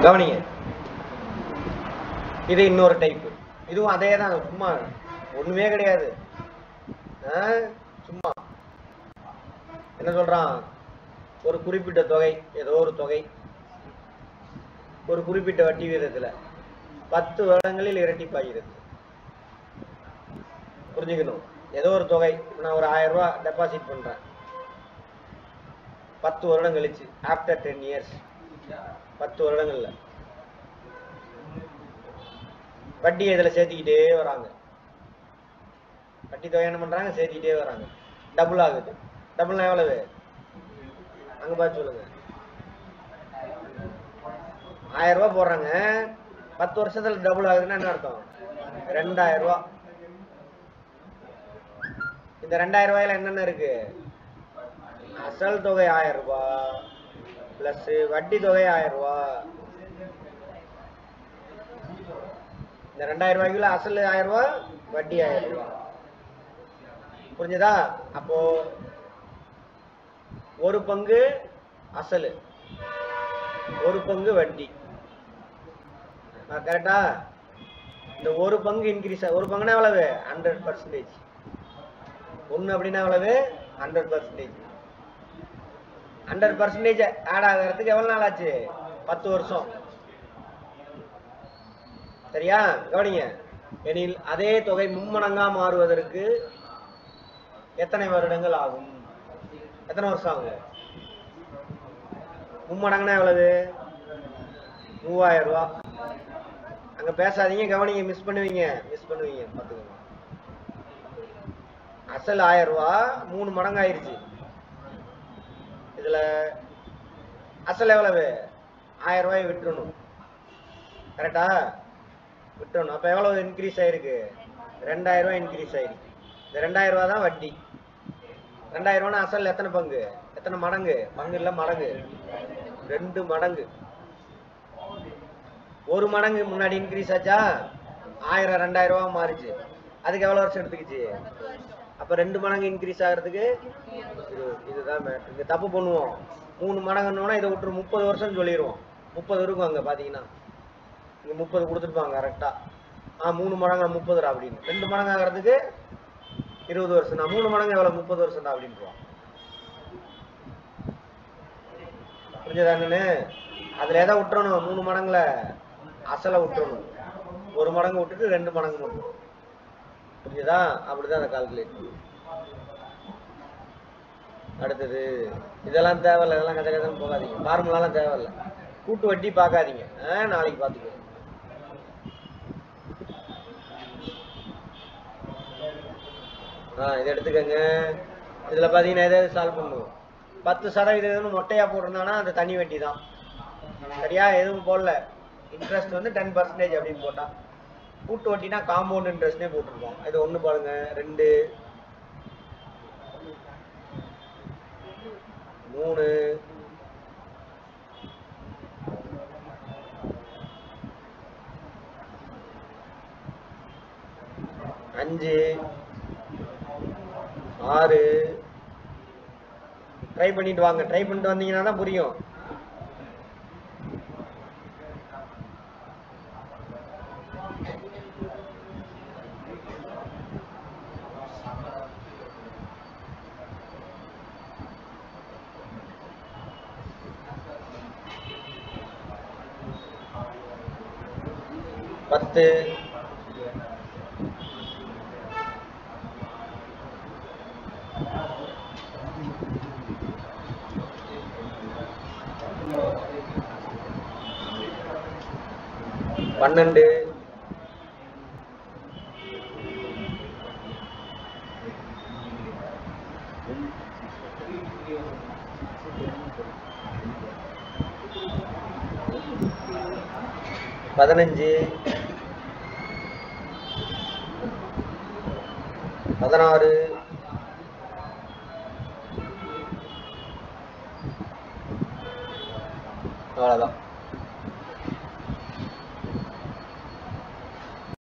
கவனிங்க இது இன்னொரு டைப் இதுவும் அதே தான் சும்மா ஒண்ணுமே கிடையாது ஆ, சும்மா என்ன சொல்றான் ஒரு குறிப்பிட்ட தொகை ஏதோ ஒரு தொகை ஒரு குறிப்பிட்ட வட்டி வீதத்துல பத்து வருடங்களில் இரட்டிப்பாகிறது புரிஞ்சுக்கணும் ஏதோ ஒரு தொகை இப்ப நான் ஒரு ஆயிரம் ரூபாய் டெபாசிட் பண்றேன் பத்து வருடம் கழிச்சு ஆஃப்டர் டென் இயர்ஸ் பத்து வருடங்கள்ல வட்டி இதுல சேர்த்திக்கிட்டே வராங்க வட்டி தொகை என்ன பண்றாங்க சேர்த்திக்கிட்டே வராங்க டபுள் ஆகுது டபுள்னா எவ்வளவு அங்க பார்த்து சொல்லுங்க ஆயிரம் ரூபாய் போடுறாங்க பத்து வருஷத்துல டபுள் ஆகுதுன்னா என்ன அர்த்தம் ரெண்டாயிரம் ரூபாய் இந்த ரெண்டாயிரம் ரூபாயில என்னென்ன இருக்கு அசல் தொகை ஆயிரம் ரூபாய் பிளஸ் வட்டி தொகை ஆயிரம் ரூபாய் இந்த ரெண்டாயிரம் ரூபாய்க்குள்ள அசல் ஆயிரம் ரூபாய் வட்டி ஆயிரம் ரூபாய் புரிஞ்சுதா அப்போ ஒரு பங்கு அசலு ஒரு பங்கு வட்டி கரெக்டா இந்த ஒரு பங்கு இன்க்ரீஸ் ஒரு பங்குனா எவ்வளவு ஹண்ட்ரட் பர்சன்டேஜ் ஒன்று அப்படின்னா எவ்வளவு hundred percentage hundred percentage add ஆகிறதுக்கு எவ்வளவு நாள் ஆச்சு பத்து வருஷம் சரியா கவனிங்க எனில் அதே தொகை மும்மடங்கா மாறுவதற்கு எத்தனை வருடங்கள் ஆகும் எத்தனை வருஷம் ஆகும் மும்மடங்குனா எவ்வளவு மூவாயிரம் ரூபா அங்க பேசாதீங்க கவனிங்க மிஸ் பண்ணுவீங்க மிஸ் பண்ணுவீங்க பாத்துக்கோங்க அசல் ஆயிரம் ரூபா மூணு மடங்கு ஆயிருச்சு இதுல அசல் எவ்வளவு ஆயிரம் ரூபாய் விட்டுறணும் கரெக்டா விட்டுறணும் அப்ப எவ்வளவு இன்க்ரீஸ் ஆயிருக்கு ரெண்டாயிரம் ரூபாய் இன்க்ரீஸ் ஆயிருக்கு இந்த ரெண்டாயிரம் ரூபாய் தான் வட்டி ரெண்டாயிரம் ரூபாய் அசல் எத்தனை பங்கு எத்தனை மடங்கு பங்கு இல்ல மடங்கு ரெண்டு மடங்கு ஒரு மடங்கு முன்னாடி இன்க்ரீஸ் ஆச்சா ஆயிரம் ரெண்டாயிரம் ரூபாய் மாறிச்சு அதுக்கு எவ்வளவு வருஷம் எடுத்துக்கிச்சு அப்ப ரெண்டு மடங்கு இன்க்ரீஸ் ஆகிறதுக்கு இது இதுதான் matter. இங்க தப்பு பண்ணுவோம் மூணு மடங்குன்னா இதை விட்டுரு முப்பது வருஷம் சொல்லிடுவோம் முப்பது இருக்கும் அங்க பாத்தீங்கன்னா இங்க முப்பது கொடுத்துருப்பாங்க கரெக்டா ஆ மூணு மடங்கா முப்பதுடா அப்படின்னு ரெண்டு மடங்கு ஆகிறதுக்கு இருபது வருஷம் தான் மூணு மடங்கு எவ்வளவு முப்பது வருஷம் தான் அப்படின்றோம் புரிஞ்சதா என்னன்னு அதுல எதை விட்டுறணும் மூணு மடங்குல அசலை விட்டுறணும் ஒரு மடங்கு விட்டுட்டு ரெண்டு மடங்கு மட்டும் புரியுதா அப்படிதான் அதை கால்குலேட் அடுத்தது இதெல்லாம் தேவையில்ல இதெல்லாம் கதை கதைன்னு போகாதீங்க ஃபார்முலாலாம் தேவையில்ல கூட்டு வட்டி பார்க்காதீங்க ஆ, நாளைக்கு பார்த்துக்கோ ஆ இதை எடுத்துக்கங்க இதுல பாத்தீங்கன்னா எதாவது சால்வ் பண்ணுவோம் பத்து சதவீதம் மொட்டையா போட்டிருந்தானா அது தனி வட்டி தான் சரியா எதுவும் போடல இன்ட்ரெஸ்ட் வந்து டென் பர்சன்டேஜ் அப்படின்னு போட்டா கூட்டு வட்டினா காம்பவுண்ட் இன்ட்ரெஸ்ட்னே போட்டிருக்கோம் இது ஒண்ணு பாருங்க ரெண்டு மூணு அஞ்சு ஆறு ட்ரை பண்ணிட்டு வாங்க ட்ரை பண்ணிட்டு வந்தீங்கன்னா தான் புரியும் பத்து பன்னெண்டு பதினஞ்சு பதினாறு அவ்வளோதான்